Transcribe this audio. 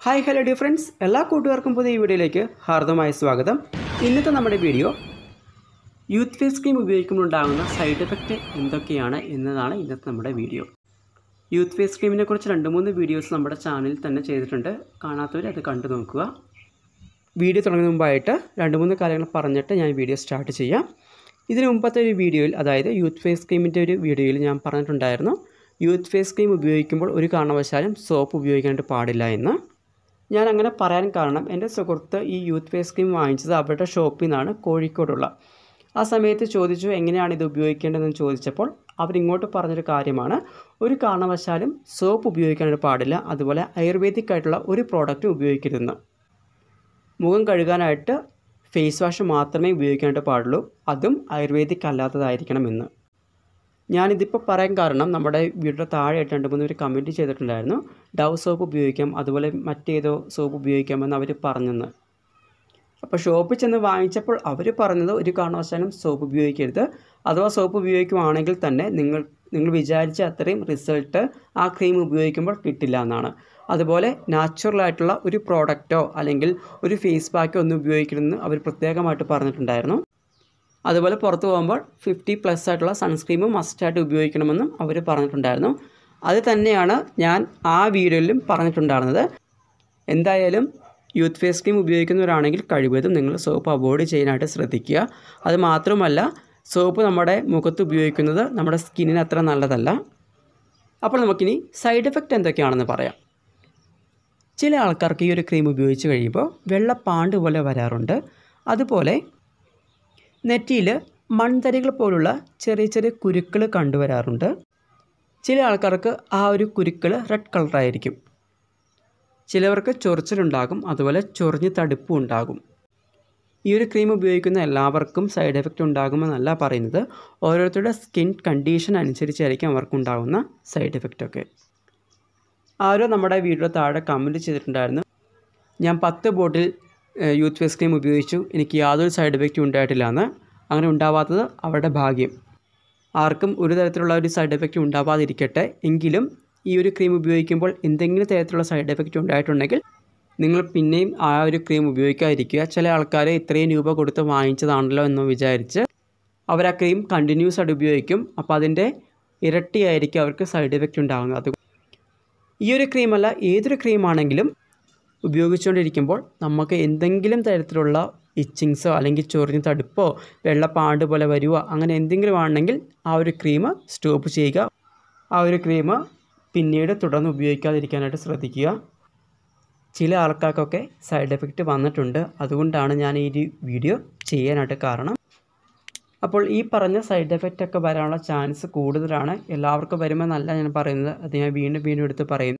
hi hello dear friends എല്ലാ കൂട്ടുകാർക്കും പുതിയ വീഡിയോയിലേക്ക് ഹാർദമായ സ്വാഗതം ഇന്നത്തെ നമ്മുടെ വീഡിയോ യൂത്ത് ഫേസ് ക്രീം ഉപയോഗിക്കുമ്പോൾ ഉണ്ടാകുന്ന സൈഡ് എഫക്റ്റ് എന്തൊക്കെയാണ് എന്നതാണ് ഇന്നത്തെ നമ്മുടെ വീഡിയോ യൂത്ത് ഫേസ് ക്രീമിനെ കുറിച്ച് രണ്ട് മൂന്ന് വീഡിയോസ് നമ്മുടെ ചാനലിൽ തന്നെ ചെയ്തിട്ടുണ്ട് കാണാത്തവർ അത് കണ്ടു നോക്കുക വീഡിയോ തുടങ്ങുന്ന മുമ്പായിട്ട് രണ്ട് മൂന്ന് കാര്യങ്ങൾ പറഞ്ഞിട്ട് ഞാൻ വീഡിയോ സ്റ്റാർട്ട് ചെയ്യാം ഇതിന് മുമ്പത്തെ ഒരു വീഡിയോയിൽ അതായത് യൂത്ത് ഫേസ് ക്രീമിൻ്റെ ഒരു വീഡിയോയിൽ ഞാൻ പറഞ്ഞിട്ടുണ്ടായിരുന്നു യൂത്ത് ഫേസ് ക്രീം ഉപയോഗിക്കുമ്പോൾ ഒരു കാരണവശാലും സോപ്പ് ഉപയോഗിക്കാനായിട്ട് പാടില്ല എന്ന് ഞാൻ അങ്ങനെ പറയാൻ കാരണം എൻ്റെ സുഹൃത്ത് ഈ യൂത്ത് ഫേസ് ക്രീം വാങ്ങിച്ചത് അവരുടെ ഷോപ്പിൽ നിന്നാണ് കോഴിക്കോടുള്ള ആ സമയത്ത് ചോദിച്ചു എങ്ങനെയാണ് ഇത് ഉപയോഗിക്കേണ്ടതെന്ന് ചോദിച്ചപ്പോൾ അവരിങ്ങോട്ട് പറഞ്ഞൊരു കാര്യമാണ് ഒരു കാരണവശാലും സോപ്പ് ഉപയോഗിക്കാനായിട്ട് പാടില്ല അതുപോലെ ആയുർവേദിക് ആയിട്ടുള്ള ഒരു പ്രോഡക്റ്റും ഉപയോഗിക്കരുതെന്ന് മുഖം കഴുകാനായിട്ട് ഫേസ് വാഷ് മാത്രമേ ഉപയോഗിക്കാനായിട്ട് പാടുള്ളൂ അതും ആയുർവേദിക് അല്ലാത്തതായിരിക്കണമെന്ന് ഞാനിതിപ്പോൾ പറയാൻ കാരണം നമ്മുടെ വീടിൻ്റെ താഴെയായിട്ട് രണ്ട് മൂന്ന് പേര് കമൻറ്റ് ചെയ്തിട്ടുണ്ടായിരുന്നു ഡവ് സോപ്പ് ഉപയോഗിക്കാം അതുപോലെ മറ്റേതോ സോപ്പ് ഉപയോഗിക്കാമെന്ന് അവർ പറഞ്ഞെന്ന് അപ്പോൾ ഷോപ്പിൽ ചെന്ന് വാങ്ങിച്ചപ്പോൾ അവർ പറഞ്ഞത് ഒരു കാരണവശാലും സോപ്പ് ഉപയോഗിക്കരുത് അഥവാ സോപ്പ് ഉപയോഗിക്കുവാണെങ്കിൽ തന്നെ നിങ്ങൾ നിങ്ങൾ വിചാരിച്ച അത്രയും റിസൾട്ട് ആ ക്രീം ഉപയോഗിക്കുമ്പോൾ കിട്ടില്ല എന്നാണ് അതുപോലെ നാച്ചുറലായിട്ടുള്ള ഒരു പ്രോഡക്റ്റോ അല്ലെങ്കിൽ ഒരു ഫേസ് പാക്കോ ഒന്നും ഉപയോഗിക്കരുതെന്ന് അവർ പ്രത്യേകമായിട്ട് പറഞ്ഞിട്ടുണ്ടായിരുന്നു അതുപോലെ പുറത്ത് പോകുമ്പോൾ ഫിഫ്റ്റി പ്ലസ് ആയിട്ടുള്ള സൺസ്ക്രീമും മസ്റ്റായിട്ട് ഉപയോഗിക്കണമെന്നും അവർ പറഞ്ഞിട്ടുണ്ടായിരുന്നു അത് തന്നെയാണ് ഞാൻ ആ വീഡിയോയിലും പറഞ്ഞിട്ടുണ്ടായിരുന്നത് എന്തായാലും യൂത്ത് ഫേസ് ക്രീം ഉപയോഗിക്കുന്നവരാണെങ്കിൽ കഴിവതും നിങ്ങൾ സോപ്പ് അവോയ്ഡ് ചെയ്യാനായിട്ട് ശ്രദ്ധിക്കുക അത് മാത്രമല്ല സോപ്പ് നമ്മുടെ മുഖത്ത് ഉപയോഗിക്കുന്നത് നമ്മുടെ സ്കിന്നിന് അത്ര നല്ലതല്ല അപ്പോൾ നമുക്കിനി സൈഡ് എഫക്റ്റ് എന്തൊക്കെയാണെന്ന് പറയാം ചില ആൾക്കാർക്ക് ഈ ഒരു ക്രീം ഉപയോഗിച്ച് കഴിയുമ്പോൾ വെള്ളപ്പാണ്ട് പോലെ വരാറുണ്ട് അതുപോലെ നെറ്റിയിൽ മൺതരികൾ പോലുള്ള ചെറിയ ചെറിയ കുരുക്കൾ കണ്ടുവരാറുണ്ട് ചില ആൾക്കാർക്ക് ആ ഒരു കുരുക്കൾ റെഡ് കളറായിരിക്കും ചിലവർക്ക് ചൊറിച്ചിലുണ്ടാകും അതുപോലെ ചൊറിഞ്ഞ് തടുപ്പും ഉണ്ടാകും ഈ ഒരു ക്രീം ഉപയോഗിക്കുന്ന എല്ലാവർക്കും സൈഡ് എഫക്റ്റ് ഉണ്ടാകുമെന്നല്ല പറയുന്നത് ഓരോരുത്തരുടെ സ്കിൻ കണ്ടീഷൻ അനുസരിച്ചായിരിക്കും അവർക്കുണ്ടാകുന്ന സൈഡ് എഫക്റ്റ് ഒക്കെ ആരോ നമ്മുടെ വീഡിയോ താഴെ കമൻറ്റ് ചെയ്തിട്ടുണ്ടായിരുന്നു ഞാൻ പത്ത് ബോട്ടിൽ യൂത്ത് ഫേസ് ക്രീം ഉപയോഗിച്ചു എനിക്ക് യാതൊരു സൈഡ് എഫക്റ്റും ഉണ്ടായിട്ടില്ല എന്ന് അങ്ങനെ ഉണ്ടാവാത്തത് അവരുടെ ഭാഗ്യം ആർക്കും ഒരു തരത്തിലുള്ള ഒരു സൈഡ് എഫക്റ്റ് ഉണ്ടാവാതിരിക്കട്ടെ എങ്കിലും ഈ ഒരു ക്രീം ഉപയോഗിക്കുമ്പോൾ എന്തെങ്കിലും തരത്തിലുള്ള സൈഡ് എഫക്റ്റ് ഉണ്ടായിട്ടുണ്ടെങ്കിൽ നിങ്ങൾ പിന്നെയും ആ ഒരു ക്രീം ഉപയോഗിക്കാതിരിക്കുക ചില ആൾക്കാർ ഇത്രയും രൂപ കൊടുത്ത് വാങ്ങിച്ചതാണല്ലോ എന്ന് വിചാരിച്ച് അവർ ആ ക്രീം കണ്ടിന്യൂസ് ആയിട്ട് ഉപയോഗിക്കും അപ്പോൾ അതിൻ്റെ ഇരട്ടിയായിരിക്കും അവർക്ക് സൈഡ് എഫക്റ്റ് ഉണ്ടാകുന്നത് അത് ഈ ഒരു ക്രീമല്ല ഏതൊരു ക്രീമാണെങ്കിലും ഉപയോഗിച്ചുകൊണ്ടിരിക്കുമ്പോൾ നമുക്ക് എന്തെങ്കിലും തരത്തിലുള്ള ഇച്ചിങ്സോ അല്ലെങ്കിൽ ചൊറിഞ്ഞ് തടുപ്പോ വെള്ളപ്പാണ്ട് പോലെ വരുവോ അങ്ങനെ എന്തെങ്കിലും ആണെങ്കിൽ ആ ഒരു ക്രീം സ്റ്റോപ്പ് ചെയ്യുക ആ ഒരു ക്രീം പിന്നീട് തുടർന്ന് ഉപയോഗിക്കാതിരിക്കാനായിട്ട് ശ്രദ്ധിക്കുക ചില ആൾക്കാർക്കൊക്കെ സൈഡ് എഫക്റ്റ് വന്നിട്ടുണ്ട് അതുകൊണ്ടാണ് ഞാൻ ഈ ഒരു വീഡിയോ ചെയ്യാനായിട്ട് കാരണം അപ്പോൾ ഈ പറഞ്ഞ സൈഡ് എഫക്റ്റ് ഒക്കെ വരാനുള്ള ചാൻസ് കൂടുതലാണ് എല്ലാവർക്കും വരുമെന്നല്ല ഞാൻ പറയുന്നത് അത് ഞാൻ വീണ്ടും വീണ്ടും എടുത്ത് പറയുന്നു